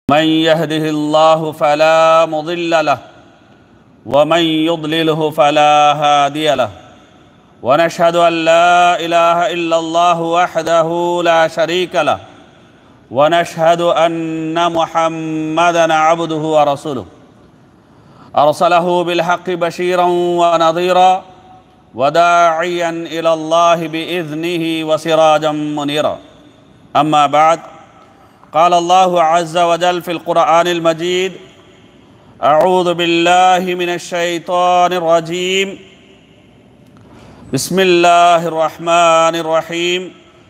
من يهده الله فلا مضل له ومن يضلله فلا هادي له ونشهد ان لا اله الا الله وحده لا شريك له ونشهد ان محمدا عبده ورسوله ارسله بالحق بشيرا ونظيرا وداعيا الى الله باذنه وسراجا منيرا اما بعد قال الله عز وجل في القران المجيد اعوذ بالله من الشيطان الرجيم بسم الله الرحمن الرحيم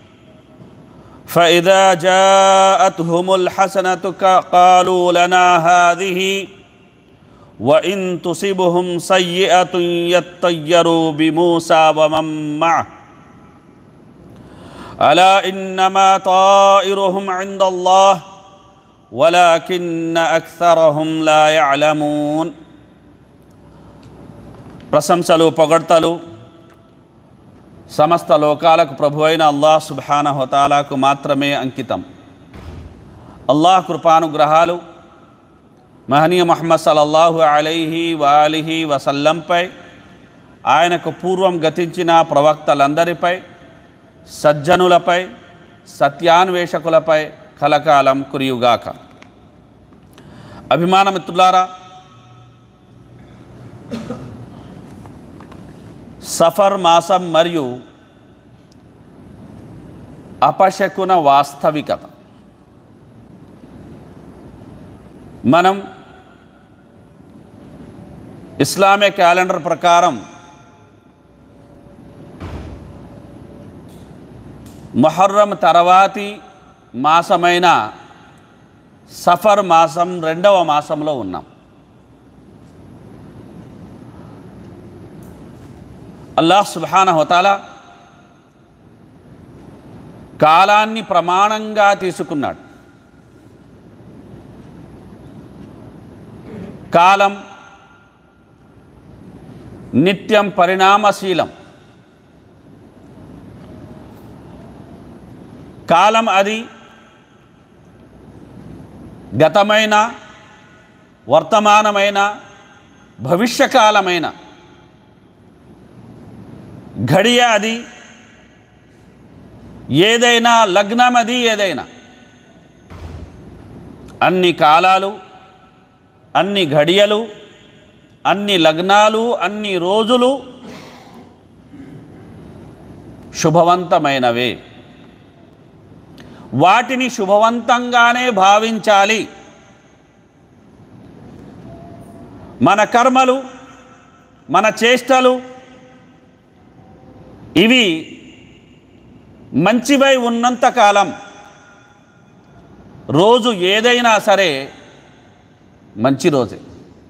فاذا جاءتهم الحسنه ك- قالوا لنا هذه وان تصبهم سيئه يطيروا بموسى ومن معه الا انما طائرهم عند الله ولكن اكثرهم لا يعلمون ప్రశంసలు పొగడ్తలు సమస్త లోకాలకు ప్రభు అయిన అల్లాహ్ సుబ్హానహుతాలాకు మాత్రమే అంకితం అల్లాహ్ కృపానుగ్రహాలు మహనీయ మహమ్మద్ సల్లల్లాహు అలైహి వాలిహి వసల్లంపై ఆయనకు పూర్వం గతించిన ప్రవక్తలందరిపై సజ్జనులపై సత్యాన్వేషకులపై కలకాలం కురియుగాక అభిమానమిత్రులారా సఫర్ మాసం మరియు అపశకున వాస్తవికత మనం ఇస్లామిక్ క్యాలెండర్ ప్రకారం మొహర్రం తర్వాతి మాసమైన సఫర్ మాసం రెండవ మాసంలో ఉన్నాం అల్లాహ్ సుబ్హాన హోతాలా కాలాన్ని ప్రమాణంగా తీసుకున్నాడు కాలం నిత్యం పరిణామశీలం కాలం అది గతమైన వర్తమానమైన భవిష్యకాలమైన ఘడియ అది ఏదైనా లగ్నం అది ఏదైనా అన్ని కాలాలు అన్ని ఘడియలు అన్ని లగ్నాలు అన్ని రోజులు శుభవంతమైనవే వాటిని శుభవంతంగానే భావించాలి మన కర్మలు మన చేష్టలు ఇవి మంచివై ఉన్నంతకాలం రోజు ఏదైనా సరే మంచి రోజే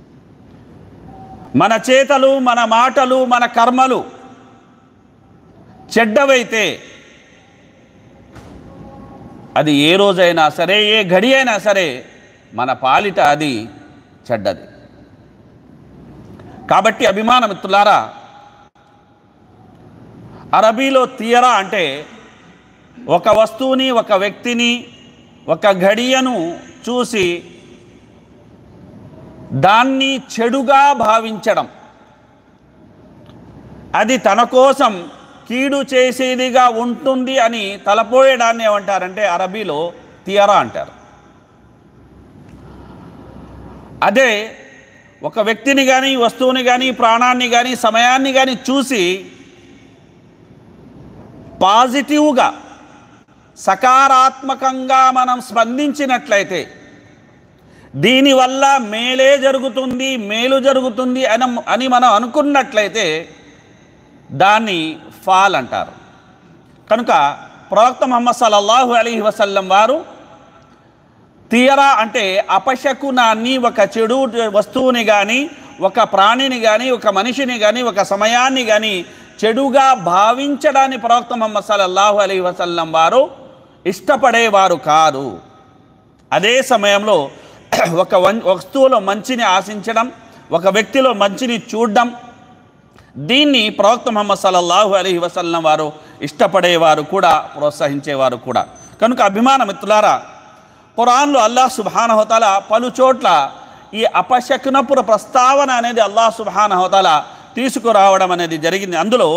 మన చేతలు మన మాటలు మన కర్మలు చెడ్డవైతే అది ఏ రోజైనా సరే ఏ గడి అయినా సరే మన పాలిట అది చెడ్డది కాబట్టి అభిమానమిత్రులారా అరబీలో తీయరా అంటే ఒక వస్తువుని ఒక వ్యక్తిని ఒక ఘడియను చూసి దాన్ని చెడుగా భావించడం అది తన కోసం కీడు చేసేదిగా ఉంటుంది అని తలపోయడాన్ని ఏమంటారంటే అరబీలో తియరా అంటారు అదే ఒక వ్యక్తిని కానీ వస్తువుని కానీ ప్రాణాన్ని కానీ సమయాన్ని కానీ చూసి పాజిటివ్గా సకారాత్మకంగా మనం స్పందించినట్లయితే దీనివల్ల మేలే జరుగుతుంది మేలు జరుగుతుంది అని అని మనం అనుకున్నట్లయితే దాన్ని ఫాల్ అంటారు కనుక ప్రవక్త ముహమ్మద్ సల్లల్లాహు అలీహి వసల్లం వారు తీయరా అంటే అపశకునాన్ని ఒక చెడు వస్తువుని కానీ ఒక ప్రాణిని కానీ ఒక మనిషిని కానీ ఒక సమయాన్ని కానీ చెడుగా భావించడాన్ని ప్రవక్త ముహమ్మద్ సల్లల్లాహు అలీ వసల్లం వారు ఇష్టపడేవారు కాదు అదే సమయంలో ఒక వన్- వస్తువులో మంచిని ఆశించడం ఒక వ్యక్తిలో మంచిని చూడడం దీన్ని ప్రవక్త ముహమ్మద్ సల్లల్లాహు అలైహి వసల్లం వారు ఇష్టపడేవారు కూడా ప్రోత్సహించేవారు కూడా కనుక అభిమాన మిత్రులారా ఖురాన్లో అల్లాహ్ సుబానహోతాల పలు చోట్ల ఈ అపశకునపుర ప్రస్తావన అనేది అల్లాహ్ సుబానహోతాల తీసుకురావడం అనేది జరిగింది అందులో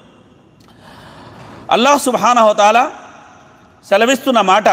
అల్లాహ్ సుబానహోతాల సెలవిస్తున్న మాట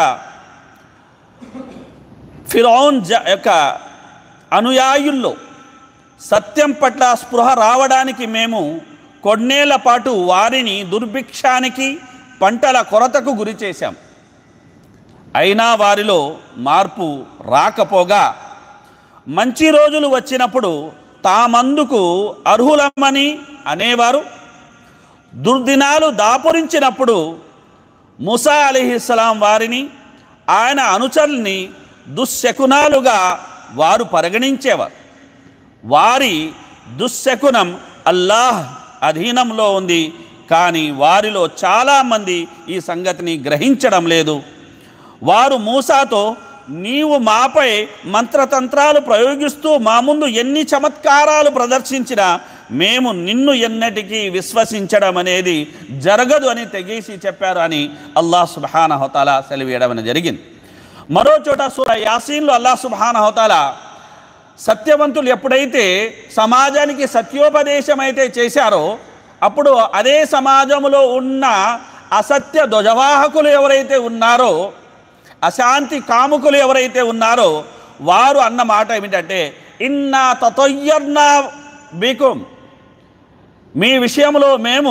ఫిరౌన్ జ యొక్క అనుయాయుల్లో సత్యం పట్ల స్పృహ రావడానికి మేము కొన్నేళ్ల పాటు వారిని దుర్భిక్షానికి పంటల కొరతకు గురి చేశాం అయినా వారిలో మార్పు రాకపోగా మంచి రోజులు వచ్చినప్పుడు తామందుకు అర్హులమని అనేవారు దుర్దినాలు దాపురించినప్పుడు ముసా అలీహిస్సలాం వారిని ఆయన అనుచరుల్ని దుశ్శకునాలుగా వారు పరిగణించేవారు వారి దుశ్శకునం అల్లాహ్ అధీనంలో ఉంది కానీ వారిలో చాలామంది ఈ సంగతిని గ్రహించడం లేదు వారు మూసాతో నీవు మాపై మంత్రతంత్రాలు ప్రయోగిస్తూ మా ముందు ఎన్ని చమత్కారాలు ప్రదర్శించినా మేము నిన్ను ఎన్నటికీ విశ్వసించడం అనేది జరగదు అని తెగేసి చెప్పారు అని అల్లాహ్ సుబాన హోతాలా సెలవేయడం అనేది జరిగింది మరో చోట సూర యాసీన్లో అల్లాహ్ సుబాన హోతాలా సత్యవంతులు ఎప్పుడైతే సమాజానికి సత్యోపదేశం అయితే చేశారో అప్పుడు అదే సమాజంలో ఉన్న అసత్య ధ్వజవాహకులు ఎవరైతే ఉన్నారో అశాంతి కాముకులు ఎవరైతే ఉన్నారో వారు అన్న మాట ఏమిటంటే ఇన్నా తతొయ్యర్నా బీకుం మీ విషయంలో మేము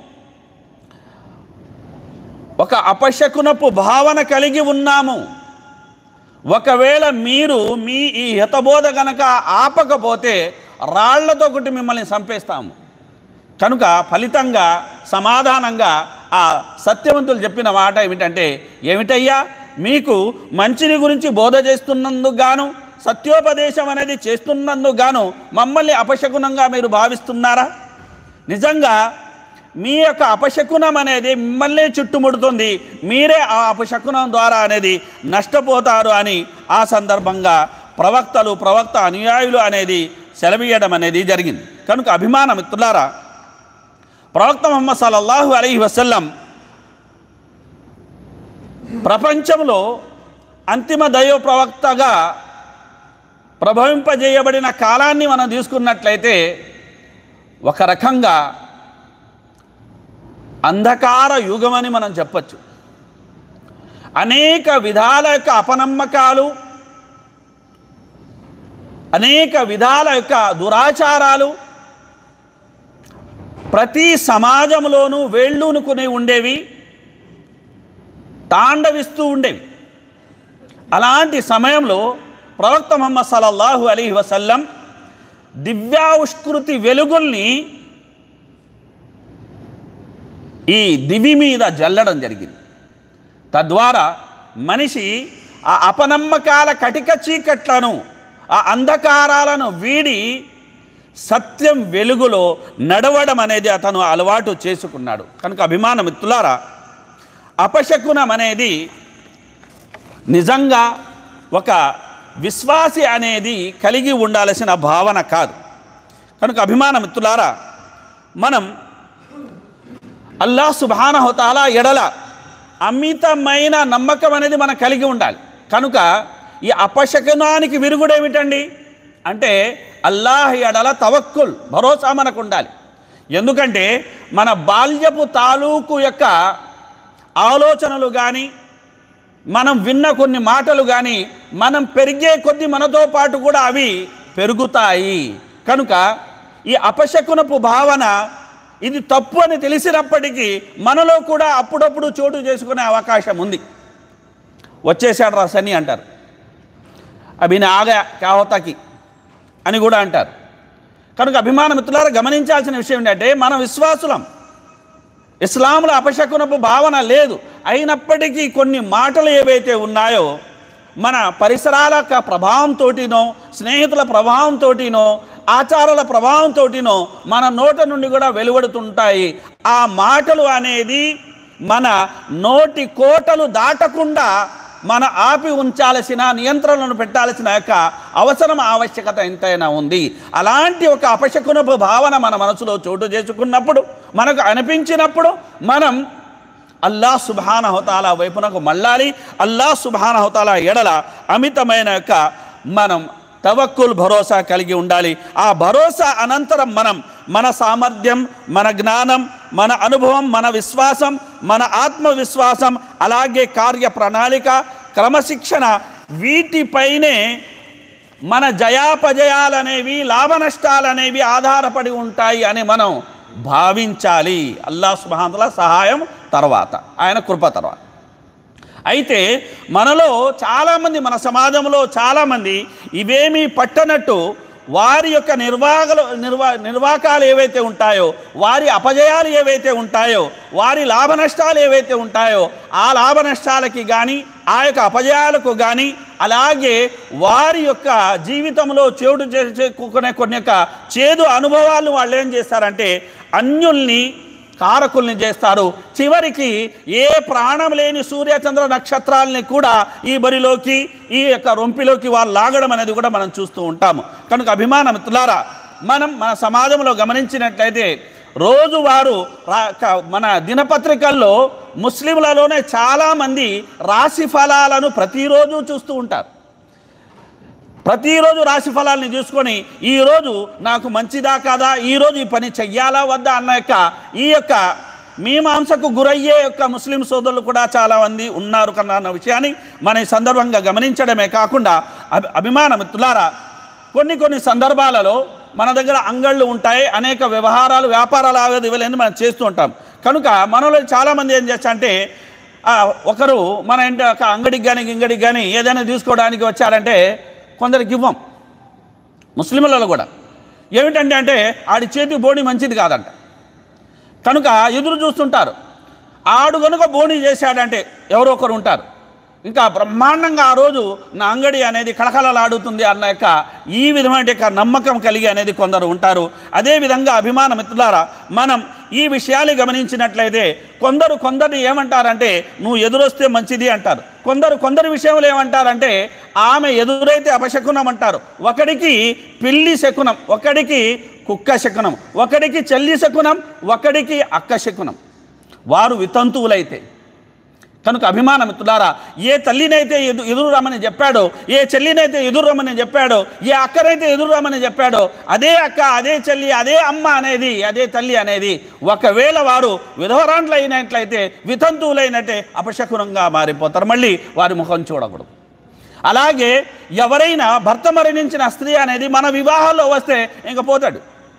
ఒక అపశకునపు భావన కలిగి ఉన్నాము ఒకవేళ మీరు మీ ఈ హితబోధ గనక ఆపకపోతే రాళ్లతో ఒకటి మిమ్మల్ని చంపేస్తాము కనుక ఫలితంగా సమాధానంగా ఆ సత్యవంతులు చెప్పిన మాట ఏమిటంటే ఏమిటయ్యా మీకు మంచిని గురించి బోధ చేస్తున్నందుకు గాను సత్యోపదేశం అనేది చేస్తున్నందుకు గాను మమ్మల్ని అపశకునంగా మీరు భావిస్తున్నారా నిజంగా మీ యొక్క అపశకునం అనేది మిమ్మల్ని చుట్టుముడుతుంది మీరే ఆ అపశకునం ద్వారా అనేది నష్టపోతారు అని ఆ సందర్భంగా ప్రవక్తలు ప్రవక్త అనుయాయులు అనేది సెలవీయడం అనేది జరిగింది కనుక అభిమాన మిత్రులారా ప్రవక్త ముహమ్మద్ సల్లల్లాహు అలైహి వసల్లం ప్రపంచంలో అంతిమ దైవ ప్రవక్తగా ప్రభవింపజేయబడిన కాలాన్ని మనం తీసుకున్నట్లయితే ఒక రకంగా అంధకార యుగమని మనం చెప్పచ్చు అనేక విధాల యొక్క అపనమ్మకాలు అనేక విధాల యొక్క దురాచారాలు ప్రతి సమాజంలోనూ వేళ్ళూనుకుని ఉండేవి తాండవిస్తూ ఉండేవి అలాంటి సమయంలో ప్రవక్త ముహమ్మద్ సల్లల్లాహు అలీ వసల్లం దివ్యావుష్కృతి వెలుగుల్ని ఈ దివి మీద జల్లడం జరిగింది తద్వారా మనిషి ఆ అపనమ్మకాల కటిక చీకట్లను ఆ అంధకారాలను వీడి సత్యం వెలుగులో నడవడం అనేది అతను అలవాటు చేసుకున్నాడు కనుక అభిమాన మిత్రులారా అపశకునం అనేది నిజంగా ఒక విశ్వాసి అనేది కలిగి ఉండాల్సిన భావన కాదు కనుక అభిమాన మిత్రులారా మనం అల్లా సుబానహోతాలా ఎడల అమితమైన నమ్మకం అనేది మనం కలిగి ఉండాలి కనుక ఈ అపశకనానికి విరుగుడు ఏమిటండి అంటే అల్లాహ్ ఎడల తవక్కుల్ భరోసా మనకు ఉండాలి ఎందుకంటే మన బాల్యపు తాలూకు యొక్క ఆలోచనలు కానీ మనం విన్న కొన్ని మాటలు కానీ మనం పెరిగే కొద్దీ మనతో పాటు కూడా అవి పెరుగుతాయి కనుక ఈ అపశకునపు భావన ఇది తప్పు అని తెలిసినప్పటికీ మనలో కూడా అప్పుడప్పుడు చోటు చేసుకునే అవకాశం ఉంది వచ్చేసాడు రా శని అంటారు అభిని ఆగా కావతాకి అని కూడా అంటారు కనుక అభిమాన మిత్రులారా గమనించాల్సిన విషయం ఏంటంటే మన విశ్వాసులం ఇస్లాంలో అపశకునపు భావన లేదు అయినప్పటికీ కొన్ని మాటలు ఏవైతే ఉన్నాయో మన పరిసరాల యొక్క ప్రభావంతోటినో స్నేహితుల ప్రభావంతోటినో ఆచారాల ప్రభావంతోటినో మన నోట నుండి కూడా వెలువడుతుంటాయి ఆ మాటలు అనేది మన నోటి కోటలు దాటకుండా మన ఆపి ఉంచాల్సిన నియంత్రణను పెట్టాల్సిన యొక్క అవసరం ఆవశ్యకత ఎంతైనా ఉంది అలాంటి ఒక అపశకునపు భావన మన మనసులో చోటు చేసుకున్నప్పుడు మనకు అనిపించినప్పుడు మనం అల్లా సుభానహతాల వైపునకు మళ్ళాలి అల్లా సుభానహతాల ఎడల అమితమైన యొక్క మనం తవక్కుల్ భరోసా కలిగి ఉండాలి ఆ భరోసా అనంతరం మనం మన సామర్థ్యం మన జ్ఞానం మన అనుభవం మన విశ్వాసం మన ఆత్మవిశ్వాసం అలాగే కార్య ప్రణాళిక క్రమశిక్షణ వీటిపైనే మన జయాపజయాలనేవి లాభ నష్టాలనేవి ఆధారపడి ఉంటాయి అని మనం భావించాలి అల్లా సుబాంతుల సహాయం తర్వాత ఆయన కృప తర్వాత అయితే మనలో చాలామంది మన సమాజంలో చాలామంది ఇవేమీ పట్టనట్టు వారి యొక్క నిర్వాహకలు నిర్వా నిర్వాకాలు ఏవైతే ఉంటాయో వారి అపజయాలు ఏవైతే ఉంటాయో వారి లాభ నష్టాలు ఏవైతే ఉంటాయో ఆ లాభ నష్టాలకి కానీ ఆ యొక్క అపజయాలకు కానీ అలాగే వారి యొక్క జీవితంలో చేడు చేసుకునే కొన్ని యొక్క చేదు అనుభవాలు వాళ్ళు ఏం చేస్తారంటే అన్యుల్ని కారకుల్ని చేస్తారు చివరికి ఏ ప్రాణం లేని సూర్యచంద్ర నక్షత్రాలని కూడా ఈ బరిలోకి ఈ యొక్క రొంపిలోకి వాళ్ళు లాగడం అనేది కూడా మనం చూస్తూ ఉంటాము కనుక అభిమాన మిత్రులారా మనం మన సమాజంలో గమనించినట్లయితే రోజువారు రా- క- మన దినపత్రికల్లో ముస్లింలలోనే చాలామంది రాశి ఫలాలను ప్రతిరోజు చూస్తూ ఉంటారు ప్రతిరోజు రాశి ఫలాల్ని చూసుకొని ఈరోజు నాకు మంచిదా కాదా ఈరోజు ఈ పని చెయ్యాలా వద్దా అన్న యొక్క ఈ యొక్క మీమాంసకు గురయ్యే యొక్క ముస్లిం సోదరులు కూడా చాలా మంది ఉన్నారు కన్నా అన్న విషయాన్ని మన ఈ సందర్భంగా గమనించడమే కాకుండా అభి అభిమాన మిత్రులారా కొన్ని కొన్ని సందర్భాలలో మన దగ్గర అంగళ్ళు ఉంటాయి అనేక వ్యవహారాలు వ్యాపార లావాదేవీలన్నీ మనం చేస్తూ ఉంటాం కనుక మనలో చాలామంది ఏం చేస్తా అంటే ఆ, ఒకరు మన ఇంటి ఒక అంగడికి కానీ ఇంగడికి కానీ ఏదైనా తీసుకోవడానికి వచ్చారంటే కొందరికి ఇవ్వం ముస్లింలలో కూడా ఏమిటంటే అంటే ఆడి చేతి బోడి మంచిది కాదంట కనుక ఎదురు చూస్తుంటారు ఆడు కనుక బోణి చేశాడంటే ఎవరో ఒకరు ఉంటారు ఇంకా బ్రహ్మాండంగా ఆ రోజు నా అంగడి అనేది కళకళలాడుతుంది అన్న యొక్క ఈ విధమైన యొక్క నమ్మకం కలిగి అనేది కొందరు ఉంటారు అదేవిధంగా అభిమాన మిత్రులారా మనం ఈ విషయాలు గమనించినట్లయితే కొందరు కొందరిని ఏమంటారంటే నువ్వు ఎదురొస్తే మంచిది అంటారు కొందరు కొందరు విషయంలో ఏమంటారంటే ఆమె ఎదురైతే అపశకునం అంటారు ఒకడికి పిల్లి శకునం ఒకడికి కుక్క శకునం ఒకడికి చెల్లి శకునం ఒకడికి అక్క శకునం వారు వితంతువులైతే కనుక అభిమాన మిత్రులారా ఏ తల్లినైతే ఎదు ఎదురు రమ్మని చెప్పాడో ఏ చెల్లినైతే ఎదురు రమ్మని చెప్పాడో ఏ అక్కనైతే ఎదురు రమ్మని చెప్పాడో అదే అక్క అదే చెల్లి అదే అమ్మ అనేది అదే తల్లి అనేది ఒకవేళ వారు విధవరాండ్లు అయినట్లయితే వితంతువులైనట్టే అపశకునంగా మారిపోతారు మళ్ళీ వారి ముఖం చూడకూడదు అలాగే ఎవరైనా భర్త మరణించిన స్త్రీ అనేది మన వివాహాల్లో వస్తే ఇంక పోతాడు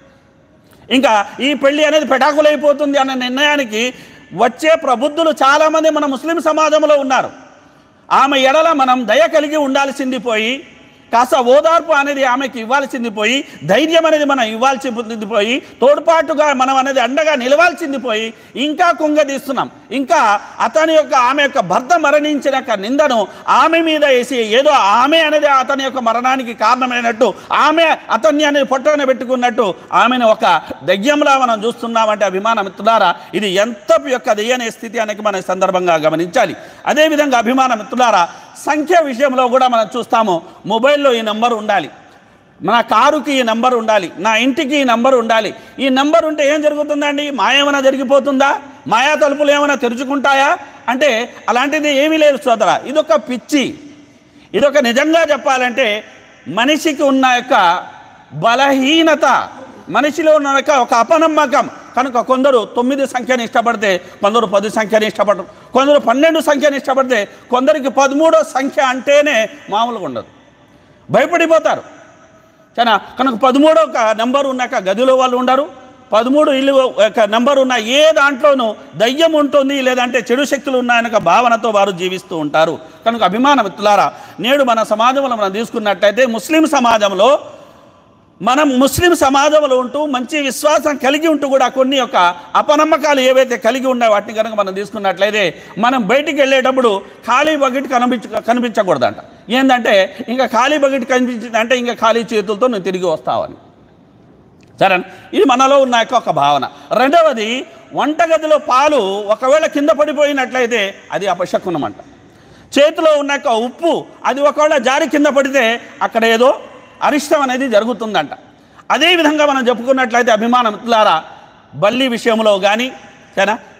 ఇంకా ఈ పెళ్లి అనేది పెటాకులైపోతుంది అన్న నిర్ణయానికి వచ్చే ప్రబుద్ధులు చాలామంది మన ముస్లిం సమాజంలో ఉన్నారు ఆమె ఎడల మనం దయ కలిగి ఉండాల్సింది పోయి కాస్త ఓదార్పు అనేది ఆమెకి ఇవ్వాల్సింది పోయి ధైర్యం అనేది మనం ఇవ్వాల్సింది పోయి తోడ్పాటుగా మనం అనేది అండగా నిలవాల్సింది పోయి ఇంకా కుంగదీస్తున్నాం ఇంకా అతని యొక్క ఆమె యొక్క భర్త మరణించిన యొక్క నిందను ఆమె మీద వేసి ఏదో ఆమె అనేది అతని యొక్క మరణానికి కారణమైనట్టు ఆమె అతన్ని అనేది పొట్టన పెట్టుకున్నట్టు ఆమెను ఒక దయ్యంలా మనం చూస్తున్నామంటే అభిమాన మిత్రులారా ఇది ఎంత యొక్క దయ్యనే స్థితి అనేది మన ఈ సందర్భంగా గమనించాలి అదేవిధంగా అభిమాన మిత్రులారా సంఖ్య విషయంలో కూడా మనం చూస్తాము మొబైల్లో ఈ నంబర్ ఉండాలి నా కారుకి ఈ నంబర్ ఉండాలి నా ఇంటికి ఈ నంబర్ ఉండాలి ఈ నంబర్ ఉంటే ఏం జరుగుతుందండి మాయేమైనా జరిగిపోతుందా మాయా తలుపులు ఏమైనా తెరుచుకుంటాయా అంటే అలాంటిది ఏమీ లేదు సోదర ఇదొక పిచ్చి ఇదొక నిజంగా చెప్పాలంటే మనిషికి ఉన్న యొక్క బలహీనత మనిషిలో ఉన్న యొక్క ఒక అపనమ్మకం కనుక కొందరు తొమ్మిది సంఖ్యని ఇష్టపడితే కొందరు పది సంఖ్యని ఇష్టపడరు కొందరు పన్నెండు సంఖ్యని ఇష్టపడితే కొందరికి పదమూడో సంఖ్య అంటేనే మామూలుగా ఉండదు భయపడిపోతారు చాలా కనుక పదమూడో ఒక నెంబర్ ఉన్నాక గదిలో వాళ్ళు ఉండరు పదమూడు ఇల్లు ఒక నెంబర్ ఉన్న ఏ దాంట్లోనూ దయ్యం ఉంటుంది లేదంటే చెడు శక్తులు ఉన్నాయని ఒక భావనతో వారు జీవిస్తూ ఉంటారు కనుక అభిమాన మిత్రులారా నేడు మన సమాజంలో మనం తీసుకున్నట్టయితే ముస్లిం సమాజంలో మనం ముస్లిం సమాజంలో ఉంటూ మంచి విశ్వాసం కలిగి ఉంటూ కూడా కొన్ని యొక్క అపనమ్మకాలు ఏవైతే కలిగి ఉన్నాయో వాటిని కనుక మనం తీసుకున్నట్లయితే మనం బయటికి వెళ్ళేటప్పుడు ఖాళీ బకెట్ కనిపించ కనిపించకూడదంట ఏంటంటే ఇంకా ఖాళీ బకెట్ కనిపించింది అంటే ఇంకా ఖాళీ చేతులతో నేను తిరిగి వస్తావని సరే ఇది మనలో ఉన్న యొక్క ఒక భావన రెండవది వంటగదిలో పాలు ఒకవేళ కింద పడిపోయినట్లయితే అది అపశకునం అంట చేతిలో ఉన్న యొక్క ఉప్పు అది ఒకవేళ జారి కింద పడితే అక్కడ ఏదో అరిష్టం అనేది జరుగుతుందంట అదేవిధంగా మనం చెప్పుకున్నట్లయితే అభిమాన మిత్రులారా బల్లి విషయంలో కానీ సరేనా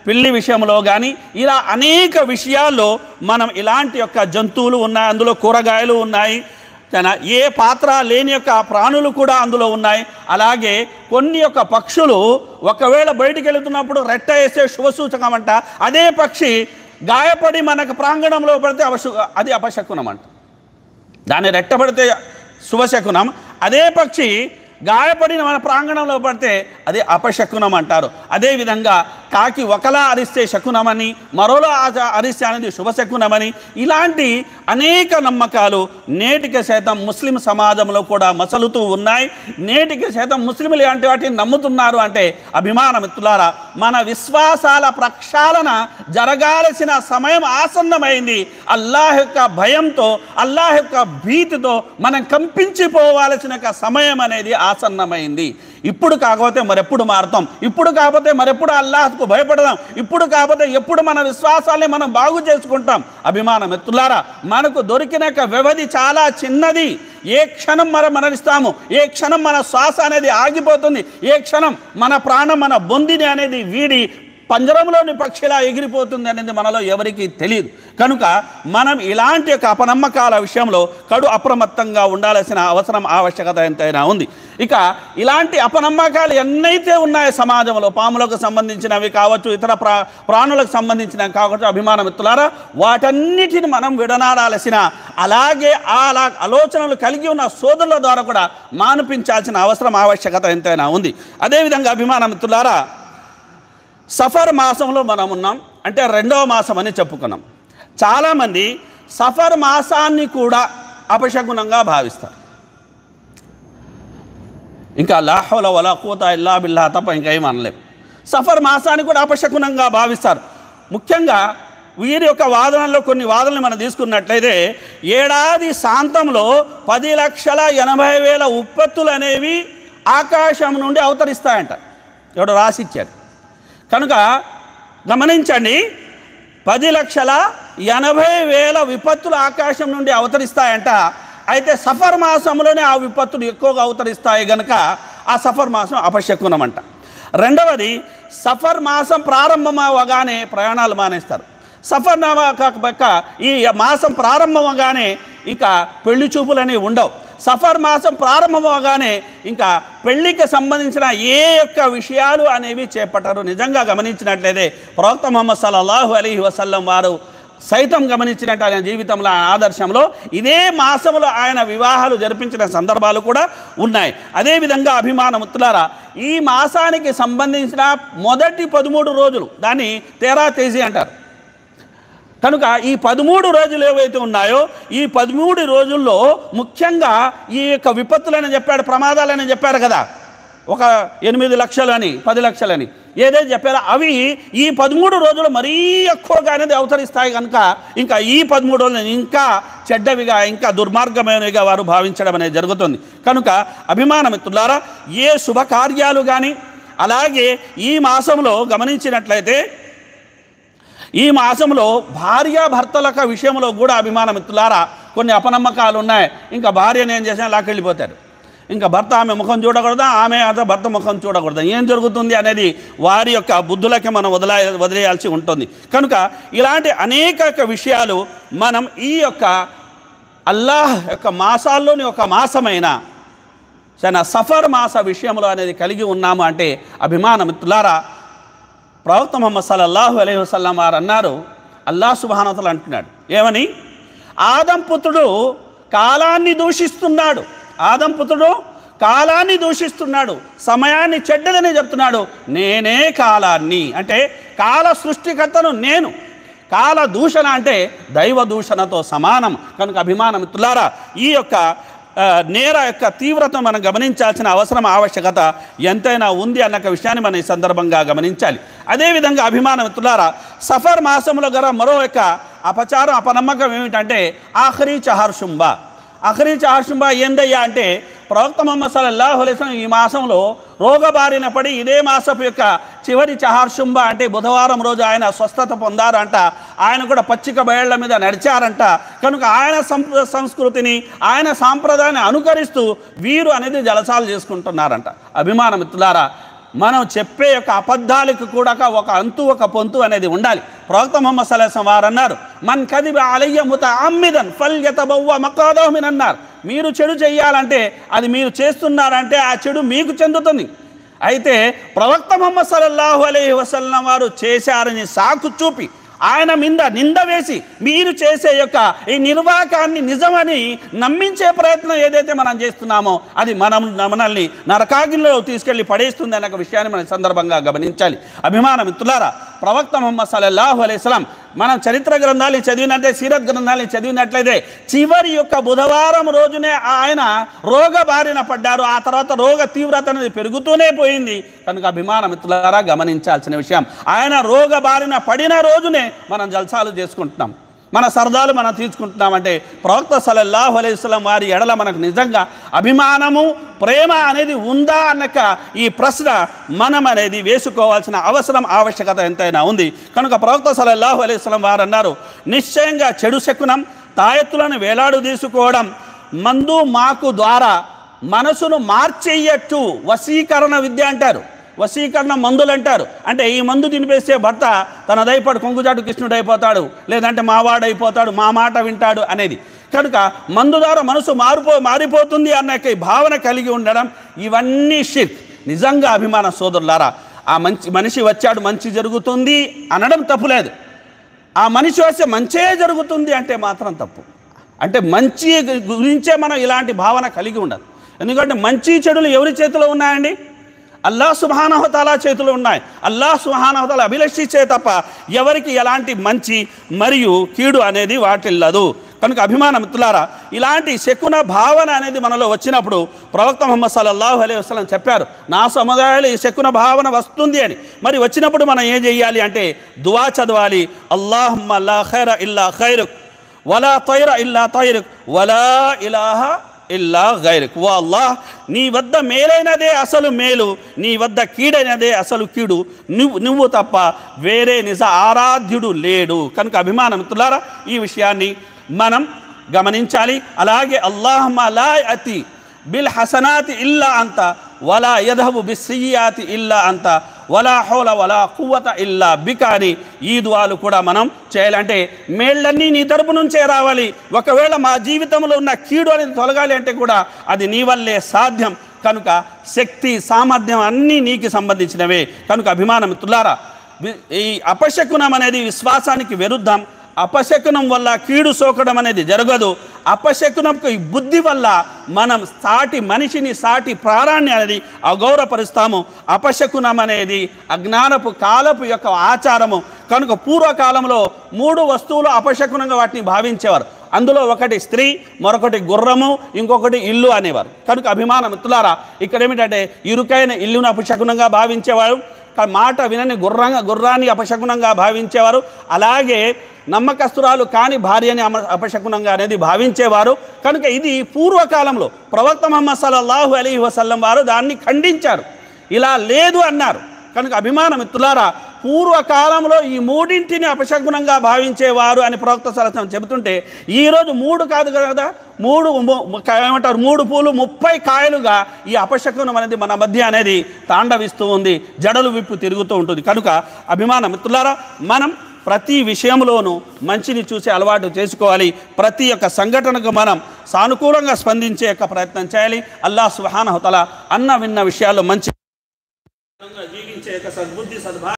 పెళ్లి విషయంలో కానీ ఇలా అనేక విషయాల్లో మనం ఇలాంటి యొక్క జంతువులు ఉన్నాయి అందులో కూరగాయలు ఉన్నాయి తన ఏ పాత్ర లేని యొక్క ప్రాణులు కూడా అందులో ఉన్నాయి అలాగే కొన్ని యొక్క పక్షులు ఒకవేళ బయటికి వెళుతున్నప్పుడు రెట్ట వేసే శుభసూచకం అంట అదే పక్షి గాయపడి మనకు ప్రాంగణంలో పడితే అవశు అది అపశకునం అంట దాన్ని రెట్టబడితే శుభశకునం అదే పక్షి గాయపడిన మన ప్రాంగణంలో పడితే అది అపశకునం అంటారు అదేవిధంగా కాకి ఒకలా అరిస్తే శకునమని మరోలా ఆ- అరిస్తే అనేది శుభశకునమని ఇలాంటి అనేక నమ్మకాలు నేటికి సైతం ముస్లిం సమాజంలో కూడా మసలుతూ ఉన్నాయి నేటికి సైతం ముస్లింలు ఇలాంటి వాటిని నమ్ముతున్నారు అంటే అభిమాన మిత్రులారా మన విశ్వాసాల ప్రక్షాళన జరగాల్సిన సమయం ఆసన్నమైంది అల్లాహ్ యొక్క భయంతో అల్లాహ్ యొక్క భీతితో మనం కంపించిపోవాల్సిన యొక్క సమయం అనేది ఆసన్నమైంది ఇప్పుడు కాకపోతే మరెప్పుడు మారుతాం ఇప్పుడు కాకపోతే మరెప్పుడు అల్లాహ్కు భయపడదాం ఇప్పుడు కాకపోతే ఎప్పుడు మన విశ్వాసాన్ని మనం బాగు చేసుకుంటాం అభిమాన మిత్రులారా మనకు దొరికిన యొక్క వ్యవధి చాలా చిన్నది ఏ క్షణం మనం మరణిస్తాము ఏ క్షణం మన శ్వాస అనేది ఆగిపోతుంది ఏ క్షణం మన ప్రాణం మన బొందిని అనేది వీడి పంజరంలోని పక్షిలా ఎగిరిపోతుంది అనేది మనలో ఎవరికీ తెలియదు కనుక మనం ఇలాంటి యొక్క అపనమ్మకాల విషయంలో కడు అప్రమత్తంగా ఉండాల్సిన అవసరం ఆవశ్యకత ఎంతైనా ఉంది ఇక ఇలాంటి అపనమ్మకాలు ఎన్నైతే ఉన్నాయో సమాజంలో పాములకు సంబంధించినవి కావచ్చు ఇతర ప్రా ప్రాణులకు సంబంధించినవి కావచ్చు అభిమాన మిత్రులారా వాటన్నిటిని మనం విడనాడాల్సిన అలాగే ఆ అలా ఆలోచనలు కలిగి ఉన్న సోదరుల ద్వారా కూడా మానిపించాల్సిన అవసరం ఆవశ్యకత ఎంతైనా ఉంది అదేవిధంగా అభిమాన మిత్రులారా సఫర్ మాసంలో మనం ఉన్నాం అంటే రెండవ మాసం అని చెప్పుకున్నాం చాలామంది సఫర్ మాసాన్ని కూడా అపశకునంగా భావిస్తారు ఇంకా లాహోల వల కూత ఇల్లా బిల్లా తప్ప ఇంకా ఏం అనలేం సఫర్ మాసాన్ని కూడా అపశకునంగా భావిస్తారు ముఖ్యంగా వీరి యొక్క వాదనలో కొన్ని వాదనలు మనం తీసుకున్నట్లయితే ఏడాది శాంతంలో పది లక్షల ఎనభై వేల ఉత్పత్తులు అనేవి ఆకాశం నుండి అవతరిస్తాయంట ఎవడో రాసిచ్చాడు కనుక గమనించండి పది లక్షల ఎనభై వేల విపత్తులు ఆకాశం నుండి అవతరిస్తాయంట అయితే సఫర్ మాసంలోనే ఆ విపత్తులు ఎక్కువగా అవతరిస్తాయి గనుక ఆ సఫర్ మాసం అపశకునమంట రెండవది సఫర్ మాసం ప్రారంభమవగానే ప్రయాణాలు మానేస్తారు సఫర్ నామా కాక ఈ మాసం ప్రారంభమవగానే ఇక పెళ్లి చూపులని ఉండవు సఫర్ మాసం ప్రారంభమవగానే ఇంకా పెళ్లికి సంబంధించిన ఏ యొక్క విషయాలు అనేవి చేపట్టరు నిజంగా గమనించినట్లయితే ప్రవక్త ముహమ్మద్ సల్లల్లాహు అలీహి వసల్లం వారు సైతం గమనించినట్టు ఆయన జీవితంలో ఆయన ఆదర్శంలో ఇదే మాసంలో ఆయన వివాహాలు జరిపించిన సందర్భాలు కూడా ఉన్నాయి అదేవిధంగా అభిమాన ముత్తులారా ఈ మాసానికి సంబంధించిన మొదటి పదమూడు రోజులు దాన్ని తేరా తేజీ అంటారు కనుక ఈ పదమూడు రోజులు ఏవైతే ఉన్నాయో ఈ పదమూడు రోజుల్లో ముఖ్యంగా ఈ యొక్క విపత్తులని చెప్పాడు ప్రమాదాలని చెప్పారు కదా ఒక ఎనిమిది లక్షలని పది లక్షలని ఏదైతే చెప్పారో అవి ఈ పదమూడు రోజులు మరీ ఎక్కువగా అనేది అవతరిస్తాయి కనుక ఇంకా ఈ పదమూడు రోజులు ఇంకా చెడ్డవిగా ఇంకా దుర్మార్గమైనవిగా వారు భావించడం అనేది జరుగుతుంది కనుక అభిమాన మిత్రులారా ఏ శుభకార్యాలు కానీ అలాగే ఈ మాసంలో గమనించినట్లయితే ఈ మాసంలో భార్యాభర్తల విషయంలో కూడా అభిమాన మిత్రులారా కొన్ని అపనమ్మకాలు ఉన్నాయి ఇంకా భార్యను ఏం చేసినా లాకెళ్ళిపోతారు ఇంకా భర్త ఆమె ముఖం చూడకూడదా ఆమె అత భర్త ముఖం చూడకూడదా ఏం జరుగుతుంది అనేది వారి యొక్క బుద్ధులకి మనం వదిలే వదిలేయాల్సి ఉంటుంది కనుక ఇలాంటి అనేక యొక్క విషయాలు మనం ఈ యొక్క అల్లాహ్ యొక్క మాసాల్లోని ఒక మాసమైన సరే సఫర్ మాస విషయంలో అనేది కలిగి ఉన్నాము అంటే అభిమాన మిత్రులారా ప్రవక్త ముహమ్మద్ సల్లల్లాహు అలైహి వసల్లం వారు అన్నారు అల్లాహ్ సుబానతలు అంటున్నాడు ఏమని ఆదం పుత్రుడు కాలాన్ని దూషిస్తున్నాడు ఆదం పుత్రుడు కాలాన్ని దూషిస్తున్నాడు సమయాన్ని చెడ్డదని చెప్తున్నాడు నేనే కాలాన్ని అంటే కాల సృష్టికర్తను నేను కాల దూషణ అంటే దైవ దూషణతో సమానం కనుక అభిమాన మిత్రులారా ఈ యొక్క ఆ, నేర యొక్క తీవ్రత మనం గమనించాల్సిన అవసరం ఆవశ్యకత ఎంతైనా ఉంది అన్న ఒక విషయాన్ని మనం ఈ సందర్భంగా గమనించాలి అదేవిధంగా అభిమాన మిత్రులారా సఫర్ మాసంలో గల మరో యొక్క అపచారం అపనమ్మకం ఏమిటంటే ఆఖరీ చహర్షుంబ ఆఖరీ చహర్షుంబ ఏందయ్యా అంటే ప్రవక్త మొహమ్మద్ సల్లల్లాహు అలైహి వసల్లం ఈ మాసంలో రోగబారిన పడి ఇదే మాసపు యొక్క చివరి చహార్షుంబ అంటే బుధవారం రోజు ఆయన స్వస్థత పొందారంట ఆయన కూడా పచ్చిక బయళ్ల మీద నడిచారంట కనుక ఆయన సంప్ర సంస్కృతిని ఆయన సాంప్రదాయాన్ని అనుకరిస్తూ వీరు అనేది జలసాలు చేసుకుంటున్నారంట అభిమాన మిత్రులారా మనం చెప్పే యొక్క అబద్ధాలకు కూడా ఒక అంతు ఒక పొంతు అనేది ఉండాలి ప్రవక్త ముహమ్మద్ సల్లాహం వారు అన్నారు మన్ కదిబ అలయ్య ముత అమ్మిదన్ ఫల్ యతబవ్వ మకాదోమిన్ అన్నారు మీరు చెడు చేయాలంటే అది మీరు చేస్తున్నారంటే ఆ చెడు మీకు చెందుతుంది అయితే ప్రవక్త ముహమ్మద్ సల్లల్లాహు అలైహి వసల్లం వారు చేశారని సాకు చూపి ఆయన మింద నింద వేసి మీరు చేసే యొక్క ఈ నిర్వాకాన్ని నిజమని నమ్మించే ప్రయత్నం ఏదైతే మనం చేస్తున్నామో అది మనం మనల్ని నరకాగిలో తీసుకెళ్లి పడేస్తుంది అనే ఒక విషయాన్ని మనం ఈ సందర్భంగా గమనించాలి అభిమాన మిత్రులారా ప్రవక్త ముహమ్మద్ సల్లల్లాహు అలైస్లాం మనం చరిత్ర గ్రంథాలు చదివినట్టే సీరత్ గ్రంథాలు చదివినట్లయితే చివరి యొక్క బుధవారం రోజునే ఆయన రోగ బారిన పడ్డారు ఆ తర్వాత రోగ తీవ్రత అనేది పెరుగుతూనే పోయింది కనుక అభిమాన మిత్రులారా గమనించాల్సిన విషయం ఆయన రోగ బారిన పడిన రోజునే మనం జల్సాలు చేసుకుంటున్నాం మన సరదాలు మనం తీసుకుంటున్నామంటే ప్రవక్త సలల్లాహు అలైస్లం వారి ఎడల మనకు నిజంగా అభిమానము ప్రేమ అనేది ఉందా అన్నక ఈ ప్రశ్న మనం అనేది వేసుకోవాల్సిన అవసరం ఆవశ్యకత ఎంతైనా ఉంది కనుక ప్రవక్త సలల్లాహు అలైస్లం వారు అన్నారు నిశ్చయంగా చెడు శకునం తాయెత్తులను వేలాడు తీసుకోవడం మందు మాకు ద్వారా మనసును మార్చేయచ్చు వశీకరణ విద్య అంటారు వశీకరణ మందులు అంటారు అంటే ఈ మందు తినిపేస్తే భర్త తన దయపడు కొంగుజాటు కృష్ణుడు అయిపోతాడు లేదంటే మావాడు అయిపోతాడు మా మాట వింటాడు అనేది కనుక మందు ద్వారా మనసు మారిపో మారిపోతుంది అన్న ఈ భావన కలిగి ఉండడం ఇవన్నీ షిర్క్ నిజంగా అభిమాన సోదరులారా ఆ మంచి మనిషి వచ్చాడు మంచి జరుగుతుంది అనడం తప్పులేదు ఆ మనిషి వస్తే మంచే జరుగుతుంది అంటే మాత్రం తప్పు అంటే మంచి గురించే మనం ఇలాంటి భావన కలిగి ఉండాలి ఎందుకంటే మంచి చెడులు ఎవరి చేతిలో ఉన్నాయండి అల్లా సుహానహతాల చేతిలో ఉన్నాయి అల్లా సుహానహతాల అభిలషించే తప్ప ఎవరికి ఎలాంటి మంచి మరియు కీడు అనేది వాటిల్లదు కనుక అభిమాన మిత్రులారా ఇలాంటి శకున భావన అనేది మనలో వచ్చినప్పుడు ప్రవక్త ముహమ్మద్ సల్లల్లాహు అలైహి వసల్లం చెప్పారు నా సముదాయాలు ఈ శకున భావన వస్తుంది అని మరి వచ్చినప్పుడు మనం ఏం చేయాలి అంటే దువా చదవాలి అల్లాహమ్మ లా ఖైర ఇల్లా ఖైరుక్ వలా తైర ఇల్లా తైరుక్ వలా ఇలాహ ఇల్లా గైరుక్ ఓ అల్లాహ్ నీ వద్ద మేలైనదే అసలు మేలు నీ వద్ద కీడైనదే అసలు కీడు నువ్వు నువ్వు తప్ప వేరే నిజ ఆరాధ్యుడు లేడు కనుక అభిమాన మిత్రులారా ఈ విషయాన్ని మనం గమనించాలి అలాగే అల్లాహమ్మ లా అతి బిల్ హసనాతి ఇల్లా అంత వలా యధబు బిస్సియాతి ఇల్లా అంత వలా హౌల వలా కువ్వత ఇల్లా బికాని ఈ దువాలు కూడా మనం చేయాలంటే మేళ్ళన్నీ నీ తరపు నుంచే రావాలి ఒకవేళ మా జీవితంలో ఉన్న కీడు అనేది తొలగాలి అంటే కూడా అది నీ వల్లే సాధ్యం కనుక శక్తి సామర్థ్యం అన్నీ నీకు సంబంధించినవే కనుక అభిమానం మిత్రులారా వి- ఈ అపశకునం అనేది విశ్వాసానికి విరుద్ధం అపశకునం వల్ల కీడు సోకడం అనేది జరగదు అపశకునంకు ఈ బుద్ధి వల్ల మనం సాటి మనిషిని సాటి ప్రాణాన్ని అనేది అగౌరవపరుస్తాము అపశకునం అనేది అజ్ఞానపు కాలపు యొక్క ఆచారము కనుక పూర్వకాలంలో మూడు వస్తువులు అపశకునంగా వాటిని భావించేవారు అందులో ఒకటి స్త్రీ మరొకటి గుర్రము ఇంకొకటి ఇల్లు అనేవారు కనుక అభిమాన మిత్రులారా ఇక్కడ ఏమిటంటే ఇరుకైన ఇల్లును అపశకునంగా భావించేవారు కా- మాట వినని గుర్రంగా గుర్రాన్ని అపశకునంగా భావించేవారు అలాగే నమ్మకస్తురాలు కాని భార్యని అమ అపశకునంగా అనేది భావించేవారు కనుక ఇది పూర్వకాలంలో ప్రవక్త మహమ్మద్ సల్లల్లాహు అలీ వసల్లం వారు దాన్ని ఖండించారు ఇలా లేదు అన్నారు కనుక అభిమాన మిత్రులారా పూర్వకాలంలో ఈ మూడింటిని అపశకునంగా భావించేవారు అని ప్రవక్త సలసం చెబుతుంటే ఈరోజు మూడు కాదు కదా మూడు ము- ఏమంటారు మూడు పూలు ముప్పై కాయలుగా ఈ అపశకునం అనేది మన మధ్య అనేది తాండవిస్తూ ఉంది జడలు విప్పు తిరుగుతూ ఉంటుంది కనుక అభిమాన మిత్రులారా మనం ప్రతి విషయంలోనూ మంచిని చూసే అలవాటు చేసుకోవాలి ప్రతి ఒక్క సంఘటనకు మనం సానుకూలంగా స్పందించే యొక్క ప్రయత్నం చేయాలి అల్లా సుహానహతల అన్న విన్న విషయాల్లో మంచి జీవించే యొక్క సద్బుద్ధి సద్భా